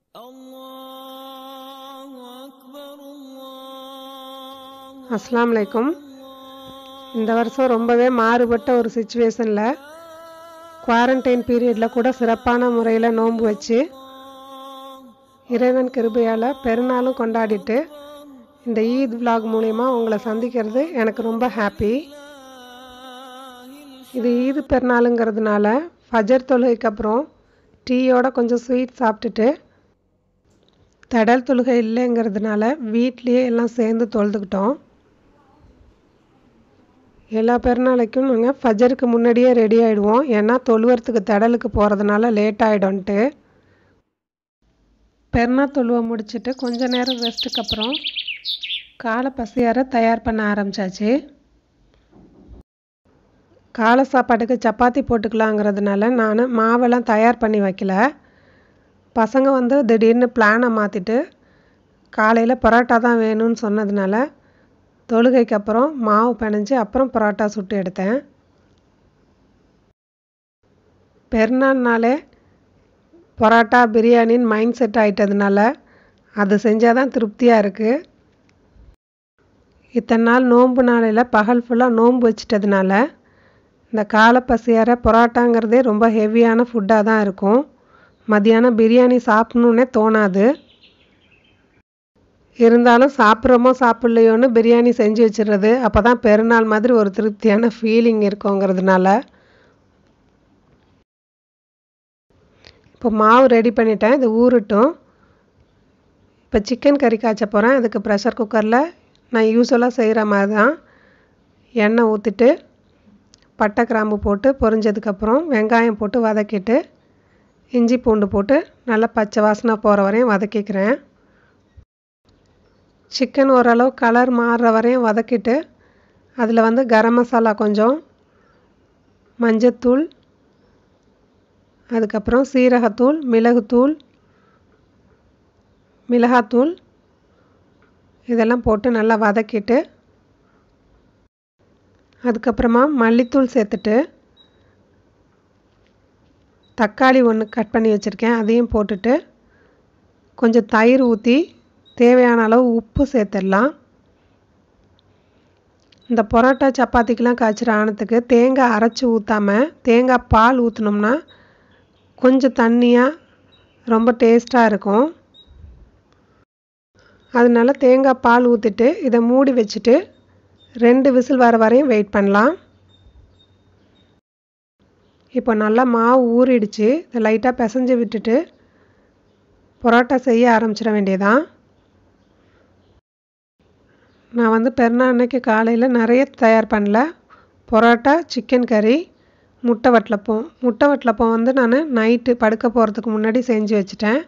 الله أكبر الله அஸ்ஸலாமு அலைக்கும் இந்த வருஷம் ரொம்பவே மாறுபட்ட ஒரு சுச்சுவேஷனில் குவாரண்டைன் பீரியடில் கூட சிறப்பான முறையில் நோன்பு வச்சு இறைவன் கிருபையால் பெருநாளும் கொண்டாடிட்டு இந்த ஈத் vlog மூலயமா உங்களை சந்திக்கிறது எனக்கு ரொம்ப ஹாப்பி இது ஈது பெருநாளுங்கிறதுனால ஃபஜர் தொழுகைக்கு அப்புறம் டீயோட கொஞ்சம் ஸ்வீட் சாப்பிட்டுட்டு தடல் தொழுகை இல்லைங்கிறதுனால வீட்லேயே எல்லாம் சேர்ந்து தொழுதுக்கிட்டோம் எல்லா பெருநாளைக்கும் நாங்கள் ஃபஜருக்கு முன்னாடியே ரெடி ஆகிடுவோம் ஏன்னா தொழுவறதுக்கு தடலுக்கு போகிறதுனால லேட் ஆகிடும்ன்ட்டு பெருநாள் தொழுவை முடிச்சுட்டு கொஞ்ச நேரம் ரெஸ்ட்டுக்கு அப்புறம் காலை பசியார தயார் பண்ண ஆரம்பிச்சாச்சு காலை சாப்பாட்டுக்கு சப்பாத்தி போட்டுக்கலாங்கிறதுனால நான் மாவெல்லாம் தயார் பண்ணி வைக்கல பசங்க வந்து திடீர்னு பிளானை மாற்றிட்டு காலையில் பரோட்டா தான் வேணும்னு சொன்னதுனால தொழுகைக்கு அப்புறம் மாவு பிணைஞ்சு அப்புறம் பரோட்டா சுட்டு எடுத்தேன் பெருநாள்னாலே பரோட்டா பிரியாணின்னு மைண்ட் செட் ஆயிட்டதுனால அது செஞ்சால் தான் திருப்தியாக இருக்குது இத்தனை நாள் நோன்பு நாளையில் பகல் ஃபுல்லாக நோன்பு வச்சிட்டதுனால இந்த காலை பசியார பரோட்டாங்கிறதே ரொம்ப ஹெவியான ஃபுட்டாக தான் இருக்கும் மதியானம் பிரியாணி சாப்பிட்ணுன்னே தோணாது இருந்தாலும் சாப்பிட்றோமோ சாப்பிட்லையோன்னு பிரியாணி செஞ்சு வச்சிடுறது அப்போ தான் பெருநாள் மாதிரி ஒரு திருப்தியான ஃபீலிங் இருக்குங்கிறதுனால இப்போ மாவு ரெடி பண்ணிட்டேன் இது ஊறட்டும் இப்போ சிக்கன் கறி காய்ச்ச போகிறேன் அதுக்கு ப்ரெஷர் குக்கரில் நான் யூஸ்வலாக செய்கிற மாதிரி தான் எண்ணெய் ஊற்றிட்டு பட்டை கிராம்பு போட்டு பொரிஞ்சதுக்கப்புறம் வெங்காயம் போட்டு வதக்கிட்டு இஞ்சி பூண்டு போட்டு நல்லா பச்சை வாசனை போகிற வரையும் வதக்கிக்கிறேன் சிக்கன் ஓரளவு கலர் மாறுற வரையும் வதக்கிட்டு அதில் வந்து கரம் மசாலா கொஞ்சம் மஞ்சத்தூள் அதுக்கப்புறம் சீரகத்தூள் மிளகுத்தூள் மிளகாத்தூள் இதெல்லாம் போட்டு நல்லா வதக்கிட்டு அதுக்கப்புறமா மல்லித்தூள் சேர்த்துட்டு தக்காளி ஒன்று கட் பண்ணி வச்சுருக்கேன் அதையும் போட்டுட்டு கொஞ்சம் தயிர் ஊற்றி தேவையான அளவு உப்பு சேர்த்துடலாம் இந்த பரோட்டா சப்பாத்திக்கெலாம் காய்ச்சிற ஆணத்துக்கு தேங்காய் அரைச்சி ஊற்றாமல் தேங்காய் பால் ஊற்றினோம்னா கொஞ்சம் தண்ணியாக ரொம்ப டேஸ்ட்டாக இருக்கும் அதனால தேங்காய் பால் ஊற்றிட்டு இதை மூடி வச்சுட்டு ரெண்டு விசில் வர வரையும் வெயிட் பண்ணலாம் இப்போ நல்லா மாவு ஊறிடுச்சு இதை லைட்டாக பிசைஞ்சு விட்டுட்டு பரோட்டா செய்ய ஆரம்பிச்சிட வேண்டியதான் நான் வந்து பெருநாள் அன்னைக்கு காலையில் நிறைய தயார் பண்ணல பரோட்டா சிக்கன் கறி முட்டை வட்டலப்பம் முட்டை வட்டலப்பம் வந்து நான் நைட்டு படுக்க போகிறதுக்கு முன்னாடி செஞ்சு வச்சுட்டேன்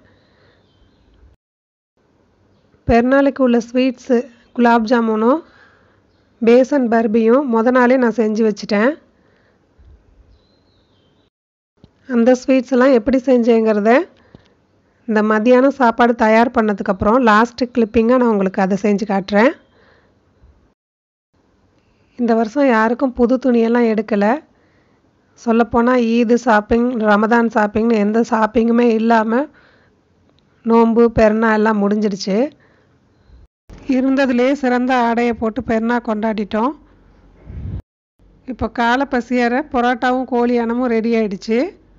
பெருநாளுக்கு உள்ள ஸ்வீட்ஸு குலாப் ஜாமுனும் பேசன் பர்பியும் முத நாளே நான் செஞ்சு வச்சுட்டேன் அந்த ஸ்வீட்ஸ் எல்லாம் எப்படி செஞ்சேங்கிறத இந்த மதியானம் சாப்பாடு தயார் பண்ணதுக்கப்புறம் லாஸ்ட்டு கிளிப்பிங்காக நான் உங்களுக்கு அதை செஞ்சு காட்டுறேன் இந்த வருஷம் யாருக்கும் புது துணியெல்லாம் எடுக்கலை சொல்லப்போனால் ஈது ஷாப்பிங் ரமதான் ஷாப்பிங்னு எந்த ஷாப்பிங்குமே இல்லாமல் நோன்பு பெருநாள் எல்லாம் முடிஞ்சிடுச்சு இருந்ததுலேயே சிறந்த ஆடையை போட்டு பெருநா கொண்டாடிட்டோம் இப்போ காலை பசியார பரோட்டாவும் கோழியானமும் ரெடி ஆயிடுச்சு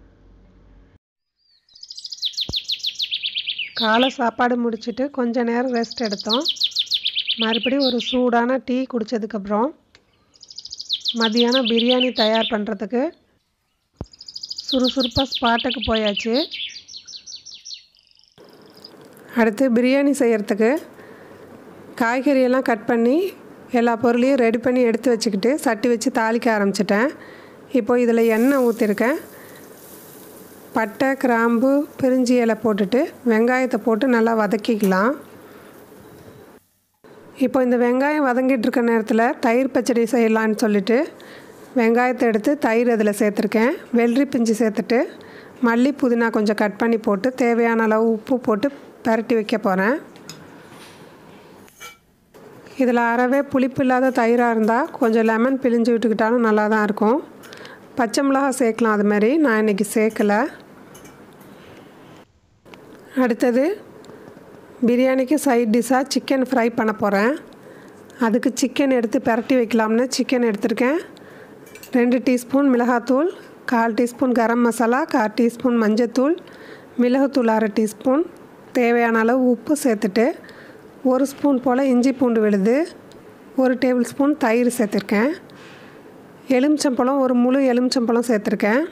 காலை சாப்பாடு முடிச்சுட்டு கொஞ்ச நேரம் ரெஸ்ட் எடுத்தோம் மறுபடியும் ஒரு சூடான டீ குடித்ததுக்கப்புறம் மதியானம் பிரியாணி தயார் பண்ணுறதுக்கு சுறுசுறுப்பாக ஸ்பாட்டுக்கு போயாச்சு அடுத்து பிரியாணி செய்கிறதுக்கு காய்கறியெல்லாம் கட் பண்ணி எல்லா பொருளையும் ரெடி பண்ணி எடுத்து வச்சுக்கிட்டு சட்டி வச்சு தாளிக்க ஆரம்பிச்சிட்டேன் இப்போ இதில் எண்ணெய் ஊற்றிருக்கேன் பட்டை கிராம்பு பிரிஞ்சி இலை போட்டுட்டு வெங்காயத்தை போட்டு நல்லா வதக்கிக்கலாம் இப்போ இந்த வெங்காயம் வதங்கிட்டு இருக்க நேரத்தில் தயிர் பச்சடி செய்யலான்னு சொல்லிட்டு வெங்காயத்தை எடுத்து தயிர் அதில் சேர்த்துருக்கேன் வெள்ளரி பிஞ்சு சேர்த்துட்டு மல்லி புதினா கொஞ்சம் கட் பண்ணி போட்டு தேவையான அளவு உப்பு போட்டு பரட்டி வைக்க போகிறேன் இதில் அறவே புளிப்பு இல்லாத தயிராக இருந்தால் கொஞ்சம் லெமன் பிழிஞ்சு விட்டுக்கிட்டாலும் நல்லா தான் இருக்கும் பச்சை மிளகா சேர்க்கலாம் அது மாதிரி நான் இன்றைக்கி சேர்க்கலை அடுத்தது பிரியாணிக்கு சைட் டிஷ்ஷாக சிக்கன் ஃப்ரை பண்ண போகிறேன் அதுக்கு சிக்கன் எடுத்து பிரட்டி வைக்கலாம்னு சிக்கன் எடுத்திருக்கேன் ரெண்டு டீஸ்பூன் மிளகாத்தூள் கால் டீஸ்பூன் கரம் மசாலா கால் டீஸ்பூன் மஞ்சத்தூள் மிளகுத்தூள் அரை டீஸ்பூன் தேவையான அளவு உப்பு சேர்த்துட்டு ஒரு ஸ்பூன் போல் இஞ்சி பூண்டு விழுது ஒரு டேபிள் ஸ்பூன் தயிர் சேர்த்துருக்கேன் எலுமிச்சம்பழம் ஒரு முழு எலுமிச்சம்பழம் சேர்த்துருக்கேன்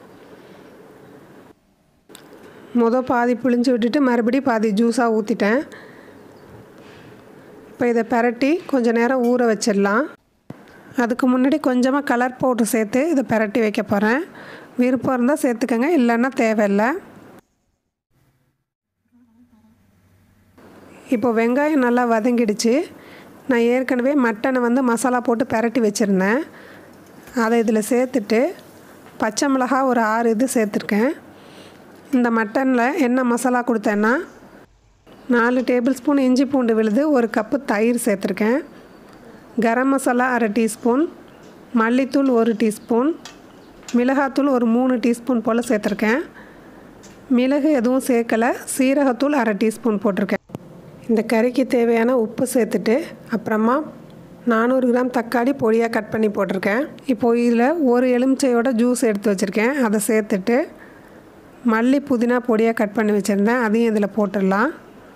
மொதல் பாதி பிழிஞ்சு விட்டுட்டு மறுபடியும் பாதி ஜூஸாக ஊற்றிட்டேன் இப்போ இதை பரட்டி கொஞ்சம் நேரம் ஊற வச்சிடலாம் அதுக்கு முன்னாடி கொஞ்சமாக கலர் பவுட்ரு சேர்த்து இதை பரட்டி வைக்க போகிறேன் விருப்பம் இருந்தால் சேர்த்துக்கங்க இல்லைன்னா தேவையில்லை இப்போ வெங்காயம் நல்லா வதங்கிடுச்சு நான் ஏற்கனவே மட்டனை வந்து மசாலா போட்டு பரட்டி வச்சுருந்தேன் அதை இதில் சேர்த்துட்டு பச்சை மிளகா ஒரு ஆறு இது சேர்த்துருக்கேன் இந்த மட்டனில் என்ன மசாலா கொடுத்தேன்னா நாலு டேபிள் ஸ்பூன் இஞ்சி பூண்டு விழுது ஒரு கப்பு தயிர் சேர்த்துருக்கேன் கரம் மசாலா அரை டீஸ்பூன் மல்லித்தூள் ஒரு டீஸ்பூன் மிளகாத்தூள் ஒரு மூணு டீஸ்பூன் போல் சேர்த்துருக்கேன் மிளகு எதுவும் சேர்க்கலை சீரகத்தூள் அரை டீஸ்பூன் போட்டிருக்கேன் இந்த கறிக்கு தேவையான உப்பு சேர்த்துட்டு அப்புறமா நானூறு கிராம் தக்காளி பொடியாக கட் பண்ணி போட்டிருக்கேன் இப்போது இதில் ஒரு எலுமிச்சையோட ஜூஸ் எடுத்து வச்சுருக்கேன் அதை சேர்த்துட்டு மல்லி புதினா பொடியாக கட் பண்ணி வச்சுருந்தேன் அதையும் இதில் போட்டுடலாம்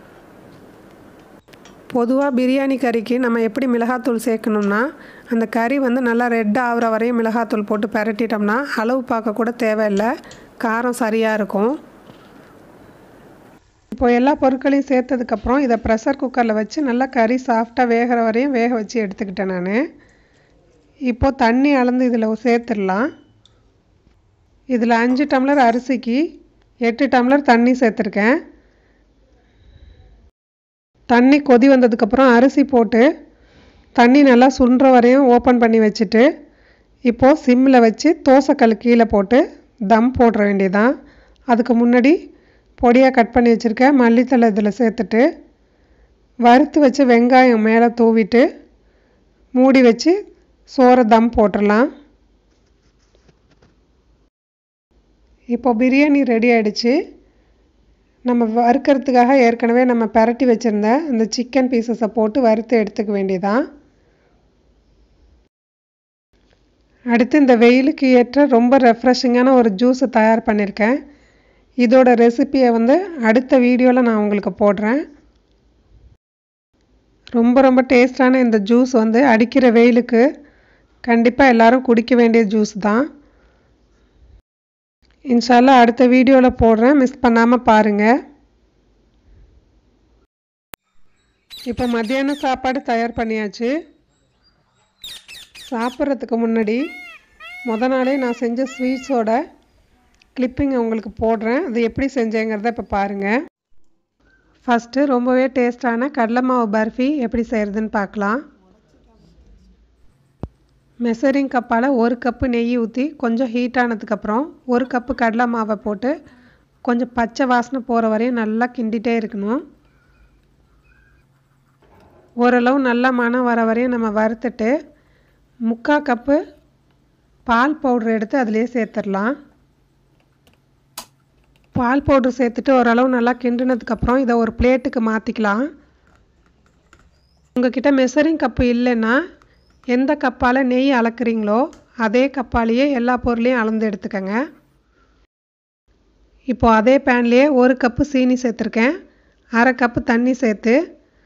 பொதுவாக பிரியாணி கறிக்கு நம்ம எப்படி மிளகாத்தூள் சேர்க்கணும்னா அந்த கறி வந்து நல்லா ரெட் ஆகிற வரையும் மிளகாத்தூள் போட்டு பரட்டிட்டோம்னா அளவு பார்க்க கூட தேவையில்லை காரம் சரியாக இருக்கும் இப்போ எல்லா பொருட்களையும் சேர்த்ததுக்கப்புறம் இதை ப்ரெஷர் குக்கரில் வச்சு நல்லா கறி சாஃப்டாக வேகிற வரையும் வேக வச்சு எடுத்துக்கிட்டேன் நான் இப்போது தண்ணி அளந்து இதில் சேர்த்துடலாம் இதில் அஞ்சு டம்ளர் அரிசிக்கு எட்டு டம்ளர் தண்ணி சேர்த்துருக்கேன் தண்ணி கொதி வந்ததுக்கப்புறம் அரிசி போட்டு தண்ணி நல்லா சுண்டுற வரையும் ஓப்பன் பண்ணி வச்சுட்டு இப்போது சிம்மில் வச்சு தோசைக்கல் கீழே போட்டு தம் போடுற வேண்டியதான் அதுக்கு முன்னாடி பொடியாக கட் பண்ணி வச்சுருக்கேன் மல்லித்தலை இதில் சேர்த்துட்டு வறுத்து வச்சு வெங்காயம் மேலே தூவிட்டு மூடி வச்சு சோறை தம் போட்டுடலாம் இப்போ பிரியாணி ரெடி ஆகிடுச்சு நம்ம வறுக்கிறதுக்காக ஏற்கனவே நம்ம பரட்டி வச்சுருந்த அந்த சிக்கன் பீசஸை போட்டு வறுத்து எடுத்துக்க வேண்டியதான் அடுத்து இந்த வெயிலுக்கு ஏற்ற ரொம்ப ரெஃப்ரெஷிங்கான ஒரு ஜூஸை தயார் பண்ணியிருக்கேன் இதோட ரெசிப்பியை வந்து அடுத்த வீடியோவில் நான் உங்களுக்கு போடுறேன் ரொம்ப ரொம்ப டேஸ்டான இந்த ஜூஸ் வந்து அடிக்கிற வெயிலுக்கு கண்டிப்பாக எல்லோரும் குடிக்க வேண்டிய ஜூஸ் தான் இன்ஷால்லா அடுத்த வீடியோவில் போடுறேன் மிஸ் பண்ணாமல் பாருங்கள் இப்போ மத்தியானம் சாப்பாடு தயார் பண்ணியாச்சு சாப்பிட்றதுக்கு முன்னாடி முத நாளே நான் செஞ்ச ஸ்வீட்ஸோட கிளிப்பிங் உங்களுக்கு போடுறேன் அது எப்படி செஞ்சேங்கிறத இப்போ பாருங்கள் ஃபஸ்ட்டு ரொம்பவே டேஸ்டான கடலை மாவு பர்ஃபி எப்படி செய்கிறதுன்னு பார்க்கலாம் மெசரிங் கப்பால் ஒரு கப்பு நெய் ஊற்றி கொஞ்சம் ஹீட் ஆனதுக்கப்புறம் ஒரு கப்பு கடலை மாவை போட்டு கொஞ்சம் பச்சை வாசனை போகிற வரையும் நல்லா கிண்டிகிட்டே இருக்கணும் ஓரளவு நல்லா மனம் வர வரையும் நம்ம வறுத்துட்டு முக்கால் கப்பு பால் பவுட்ரு எடுத்து அதிலே சேர்த்துடலாம் பால் பவுட்ரு சேர்த்துட்டு ஓரளவு நல்லா கிண்டினதுக்கப்புறம் இதை ஒரு பிளேட்டுக்கு மாற்றிக்கலாம் உங்ககிட்ட மெசரிங் கப்பு இல்லைன்னா எந்த கப்பால் நெய் அளக்குறீங்களோ அதே கப்பாலேயே எல்லா பொருளையும் அளந்து எடுத்துக்கோங்க இப்போது அதே பேன்லேயே ஒரு கப்பு சீனி சேர்த்துருக்கேன் அரை கப்பு தண்ணி சேர்த்து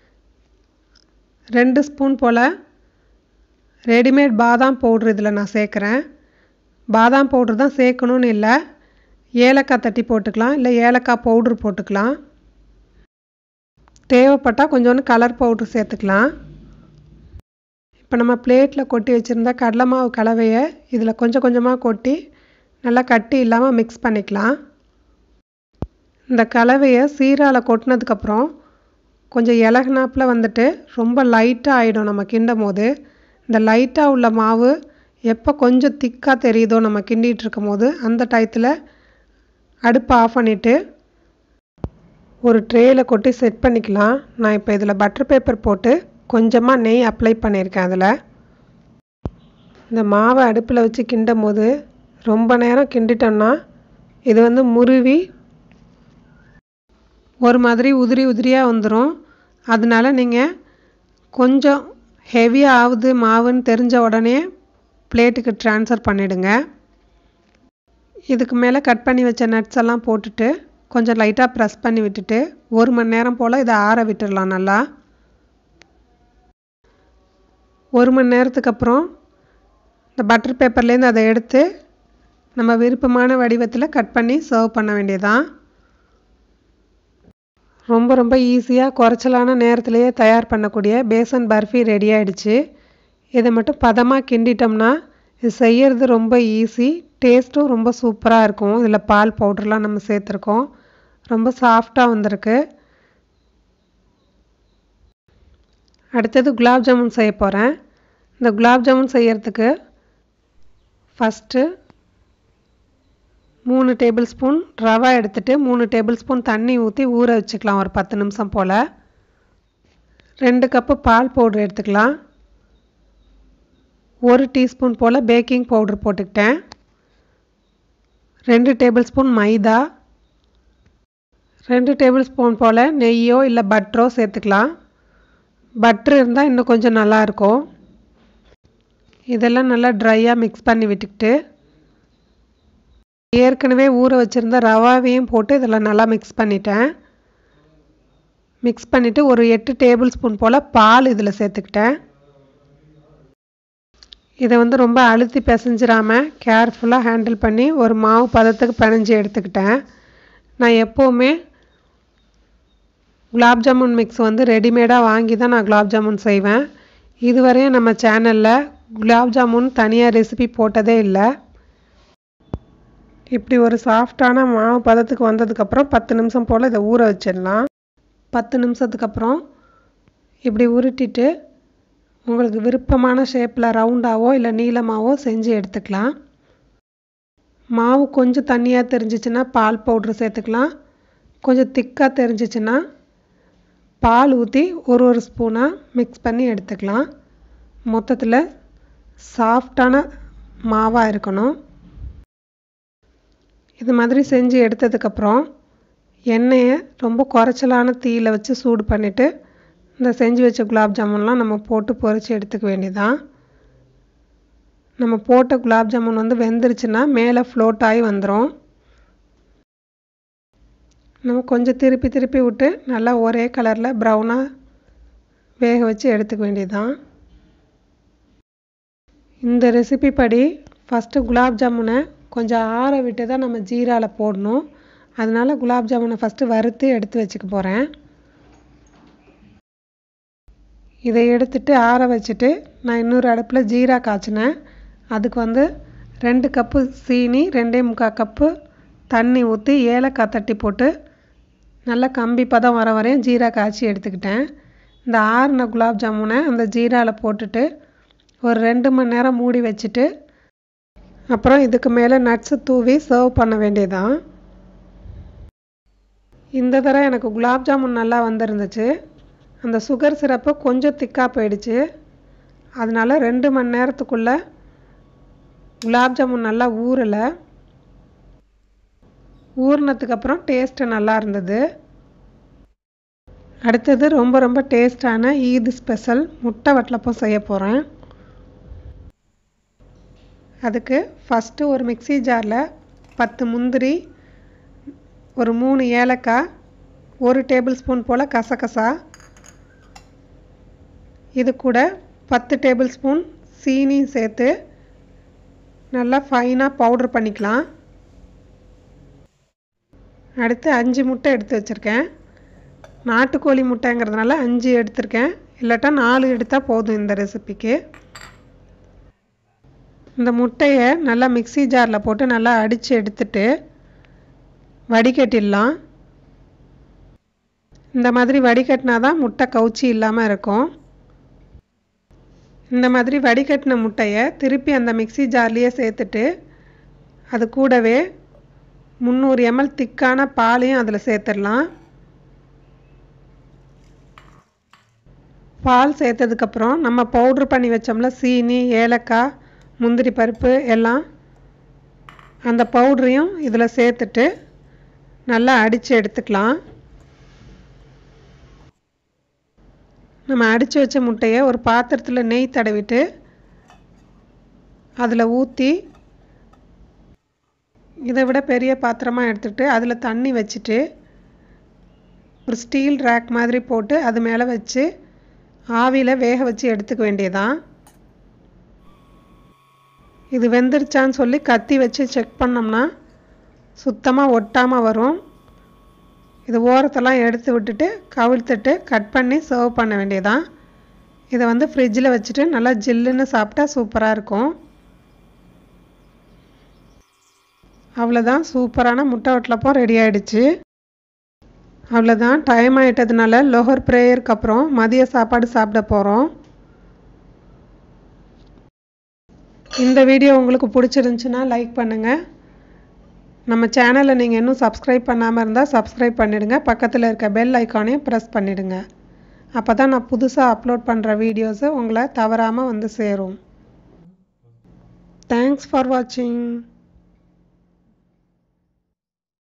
ரெண்டு ஸ்பூன் போல் ரெடிமேட் பாதாம் பவுட்ரு இதில் நான் சேர்க்குறேன் பாதாம் பவுட்ரு தான் சேர்க்கணுன்னு இல்லை ஏலக்காய் தட்டி போட்டுக்கலாம் இல்லை ஏலக்காய் பவுட்ரு போட்டுக்கலாம் தேவைப்பட்டால் கொஞ்சோண்டு கலர் பவுட்ரு சேர்த்துக்கலாம் இப்போ நம்ம பிளேட்டில் கொட்டி வச்சுருந்த கடலை மாவு கலவையை இதில் கொஞ்சம் கொஞ்சமாக கொட்டி நல்லா கட்டி இல்லாமல் மிக்ஸ் பண்ணிக்கலாம் இந்த கலவையை சீரால் கொட்டினதுக்கப்புறம் கொஞ்சம் இலகுனாப்பில் வந்துட்டு ரொம்ப லைட்டாக ஆகிடும் நம்ம கிண்டும் போது இந்த லைட்டாக உள்ள மாவு எப்போ கொஞ்சம் திக்காக தெரியுதோ நம்ம கிண்டிகிட்டு இருக்கும் போது அந்த டயத்தில் அடுப்பை ஆஃப் பண்ணிவிட்டு ஒரு ட்ரேயில் கொட்டி செட் பண்ணிக்கலாம் நான் இப்போ இதில் பட்டர் பேப்பர் போட்டு கொஞ்சமாக நெய் அப்ளை பண்ணியிருக்கேன் அதில் இந்த மாவை அடுப்பில் வச்சு கிண்டும் போது ரொம்ப நேரம் கிண்டிட்டோம்னா இது வந்து முருவி ஒரு மாதிரி உதிரி உதிரியாக வந்துடும் அதனால நீங்கள் கொஞ்சம் ஹெவியாக ஆகுது மாவுன்னு தெரிஞ்ச உடனே பிளேட்டுக்கு ட்ரான்ஸ்ஃபர் பண்ணிவிடுங்க இதுக்கு மேலே கட் பண்ணி வச்ச நட்ஸ் எல்லாம் போட்டுட்டு கொஞ்சம் லைட்டாக ப்ரெஸ் பண்ணி விட்டுட்டு ஒரு மணி நேரம் போல் இதை ஆற விட்டுடலாம் நல்லா ஒரு மணி நேரத்துக்கு அப்புறம் இந்த பட்டர் பேப்பர்லேருந்து அதை எடுத்து நம்ம விருப்பமான வடிவத்தில் கட் பண்ணி சர்வ் பண்ண வேண்டியதான் ரொம்ப ரொம்ப ஈஸியாக குறைச்சலான நேரத்திலேயே தயார் பண்ணக்கூடிய பேசன் பர்ஃபி ரெடி ஆகிடுச்சு இதை மட்டும் பதமாக கிண்டிட்டோம்னா இது செய்கிறது ரொம்ப ஈஸி டேஸ்ட்டும் ரொம்ப சூப்பராக இருக்கும் இதில் பால் பவுடர்லாம் நம்ம சேர்த்துருக்கோம் ரொம்ப சாஃப்டாக வந்திருக்கு அடுத்தது குலாப் ஜாமுன் செய்ய போகிறேன் இந்த குலாப் ஜாமுன் செய்யறதுக்கு ஃபஸ்ட்டு மூணு டேபிள் ஸ்பூன் ரவை எடுத்துகிட்டு மூணு டேபிள் ஸ்பூன் தண்ணி ஊற்றி ஊற வச்சுக்கலாம் ஒரு பத்து நிமிஷம் போல் ரெண்டு கப்பு பால் பவுட்ரு எடுத்துக்கலாம் ஒரு டீஸ்பூன் போல் பேக்கிங் பவுட்ரு போட்டுக்கிட்டேன் ரெண்டு டேபிள் ஸ்பூன் மைதா ரெண்டு டேபிள் ஸ்பூன் போல் நெய்யோ இல்லை பட்டரோ சேர்த்துக்கலாம் பட்ரு இருந்தால் இன்னும் கொஞ்சம் நல்லாயிருக்கும் இதெல்லாம் நல்லா ட்ரையாக மிக்ஸ் பண்ணி விட்டுக்கிட்டு ஏற்கனவே ஊற வச்சுருந்த ரவாவையும் போட்டு இதில் நல்லா மிக்ஸ் பண்ணிட்டேன் மிக்ஸ் பண்ணிவிட்டு ஒரு எட்டு டேபிள் ஸ்பூன் போல் பால் இதில் சேர்த்துக்கிட்டேன் இதை வந்து ரொம்ப அழுத்தி பிசைஞ்சிடாமல் கேர்ஃபுல்லாக ஹேண்டில் பண்ணி ஒரு மாவு பதத்துக்கு பிணைஞ்சி எடுத்துக்கிட்டேன் நான் எப்போவுமே குலாப் ஜாமுன் மிக்ஸ் வந்து ரெடிமேடாக வாங்கி தான் நான் குலாப் ஜாமுன் செய்வேன் இதுவரையும் நம்ம சேனலில் குலாப் ஜாமுன் தனியாக ரெசிபி போட்டதே இல்லை இப்படி ஒரு சாஃப்டான மாவு பதத்துக்கு வந்ததுக்கப்புறம் பத்து நிமிஷம் போல் இதை ஊற வச்சிடலாம் பத்து நிமிஷத்துக்கு அப்புறம் இப்படி உருட்டிட்டு உங்களுக்கு விருப்பமான ஷேப்பில் ரவுண்டாவோ இல்லை நீளமாகவோ செஞ்சு எடுத்துக்கலாம் மாவு கொஞ்சம் தண்ணியாக தெரிஞ்சிச்சுன்னா பால் பவுட்ரு சேர்த்துக்கலாம் கொஞ்சம் திக்காக தெரிஞ்சிச்சுன்னா பால் ஊற்றி ஒரு ஒரு ஸ்பூனாக மிக்ஸ் பண்ணி எடுத்துக்கலாம் மொத்தத்தில் சாஃப்டான மாவாக இருக்கணும் இது மாதிரி செஞ்சு எடுத்ததுக்கப்புறம் எண்ணெயை ரொம்ப குறைச்சலான தீயில் வச்சு சூடு பண்ணிவிட்டு இந்த செஞ்சு வச்ச குலாப் ஜாமுன்லாம் நம்ம போட்டு பொரித்து எடுத்துக்க வேண்டியதான் நம்ம போட்ட குலாப் ஜாமுன் வந்து வெந்துருச்சுன்னா மேலே ஃப்ளோட் ஆகி வந்துடும் நம்ம கொஞ்சம் திருப்பி திருப்பி விட்டு நல்லா ஒரே கலரில் ப்ரௌனாக வேக வச்சு எடுத்துக்க வேண்டியதான் இந்த ரெசிபி படி ஃபஸ்ட்டு குலாப் ஜாமுனை கொஞ்சம் ஆற விட்டு தான் நம்ம ஜீராவில் போடணும் அதனால் குலாப் ஜாமுனை ஃபஸ்ட்டு வறுத்து எடுத்து வச்சுக்க போகிறேன் இதை எடுத்துட்டு ஆற வச்சுட்டு நான் இன்னொரு அடுப்பில் ஜீரா காய்ச்சினேன் அதுக்கு வந்து ரெண்டு கப்பு சீனி ரெண்டே முக்கால் கப்பு தண்ணி ஊற்றி ஏலக்காய் தட்டி போட்டு நல்லா கம்பி பதம் வர வரையும் ஜீரா காய்ச்சி எடுத்துக்கிட்டேன் இந்த ஆறின குலாப் ஜாமுனை அந்த ஜீராவில் போட்டுட்டு ஒரு ரெண்டு மணி நேரம் மூடி வச்சுட்டு அப்புறம் இதுக்கு மேலே நட்ஸு தூவி சர்வ் பண்ண வேண்டியதான் இந்த தடவை எனக்கு குலாப் ஜாமுன் நல்லா வந்திருந்துச்சு அந்த சுகர் சிரப்பு கொஞ்சம் திக்காக போயிடுச்சு அதனால் ரெண்டு மணி நேரத்துக்குள்ளே குலாப் ஜாமுன் நல்லா ஊறலை ஊறினதுக்கப்புறம் டேஸ்ட்டு நல்லா இருந்தது அடுத்தது ரொம்ப ரொம்ப டேஸ்டான ஈது ஸ்பெஷல் முட்டை வட்டலப்பம் செய்ய போகிறேன் அதுக்கு ஃபஸ்ட்டு ஒரு மிக்சி ஜாரில் பத்து முந்திரி ஒரு மூணு ஏலக்காய் ஒரு டேபிள் ஸ்பூன் போல் கசகசா இது கூட பத்து டேபிள் ஸ்பூன் சீனி சேர்த்து நல்லா ஃபைனாக பவுட்ரு பண்ணிக்கலாம் அடுத்து அஞ்சு முட்டை எடுத்து வச்சுருக்கேன் நாட்டுக்கோழி முட்டைங்கிறதுனால அஞ்சு எடுத்திருக்கேன் இல்லாட்டா நாலு எடுத்தால் போதும் இந்த ரெசிபிக்கு இந்த முட்டையை நல்லா மிக்சி ஜாரில் போட்டு நல்லா அடித்து எடுத்துட்டு வடிகட்டிடலாம் இந்த மாதிரி வடிகட்டினா தான் முட்டை கவுச்சி இல்லாமல் இருக்கும் இந்த மாதிரி வடிகட்டின முட்டையை திருப்பி அந்த மிக்சி ஜார்லேயே சேர்த்துட்டு அது கூடவே முந்நூறு எம்எல் திக்கான பாலையும் அதில் சேர்த்துடலாம் பால் சேர்த்ததுக்கப்புறம் நம்ம பவுட்ரு பண்ணி வச்சோம்ல சீனி ஏலக்காய் முந்திரி பருப்பு எல்லாம் அந்த பவுட்ரையும் இதில் சேர்த்துட்டு நல்லா அடித்து எடுத்துக்கலாம் நம்ம அடித்து வச்ச முட்டையை ஒரு பாத்திரத்தில் நெய் தடவிட்டு அதில் ஊற்றி இதை விட பெரிய பாத்திரமாக எடுத்துகிட்டு அதில் தண்ணி வச்சுட்டு ஒரு ஸ்டீல் ரேக் மாதிரி போட்டு அது மேலே வச்சு ஆவியில் வேக வச்சு எடுத்துக்க வேண்டியதான் இது வெந்துருச்சான்னு சொல்லி கத்தி வச்சு செக் பண்ணோம்னா சுத்தமாக ஒட்டாமல் வரும் இது ஓரத்தெல்லாம் எடுத்து விட்டுட்டு கவிழ்த்துட்டு கட் பண்ணி சர்வ் பண்ண வேண்டியதான் இதை வந்து ஃப்ரிட்ஜில் வச்சுட்டு நல்லா ஜில்லுன்னு சாப்பிட்டா சூப்பராக இருக்கும் அவ்வளோதான் சூப்பரான முட்டை வட்டலப்பம் ரெடி ஆயிடுச்சு அவ்வளோதான் டைம் ஆயிட்டதுனால லோஹர் ப்ரேயருக்கு அப்புறம் மதிய சாப்பாடு சாப்பிட போகிறோம் இந்த வீடியோ உங்களுக்கு பிடிச்சிருந்துச்சுன்னா லைக் பண்ணுங்கள் நம்ம சேனலை நீங்கள் இன்னும் சப்ஸ்கிரைப் பண்ணாமல் இருந்தால் சப்ஸ்கிரைப் பண்ணிடுங்க பக்கத்தில் இருக்க பெல் ஐக்கானையும் ப்ரெஸ் பண்ணிடுங்க அப்போ தான் நான் புதுசாக அப்லோட் பண்ணுற வீடியோஸு உங்களை தவறாமல் வந்து சேரும் தேங்க்ஸ் ஃபார் வாட்சிங்